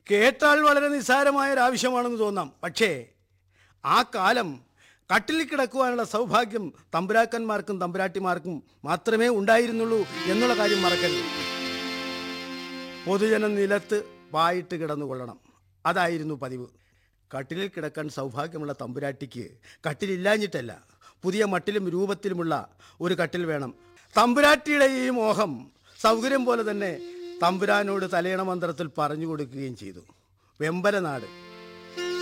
കേട്ടാൽ വളരെ നിസ്സാരമായ ഒരു ആവശ്യമാണെന്ന് തോന്നാം പക്ഷേ ആ കാലം കട്ടിലിൽ കിടക്കുവാനുള്ള സൗഭാഗ്യം തമ്പുരാക്കന്മാർക്കും തമ്പുരാട്ടിമാർക്കും മാത്രമേ ഉണ്ടായിരുന്നുള്ളൂ എന്നുള്ള കാര്യം മറക്കരുത് പൊതുജനം നിലത്ത് പായിട്ട് കിടന്നുകൊള്ളണം അതായിരുന്നു പതിവ് കട്ടിലിൽ കിടക്കാൻ സൗഭാഗ്യമുള്ള തമ്പുരാട്ടിക്ക് കട്ടിലില്ലാഞ്ഞിട്ടല്ല പുതിയ മട്ടിലും രൂപത്തിലുമുള്ള ഒരു കട്ടിൽ വേണം തമ്പുരാട്ടിയുടെ ഈ മോഹം സൗകര്യം പോലെ തന്നെ തമ്പുരാനോട് തലയണ മന്ത്രത്തിൽ പറഞ്ഞു കൊടുക്കുകയും ചെയ്തു വെമ്പലനാട്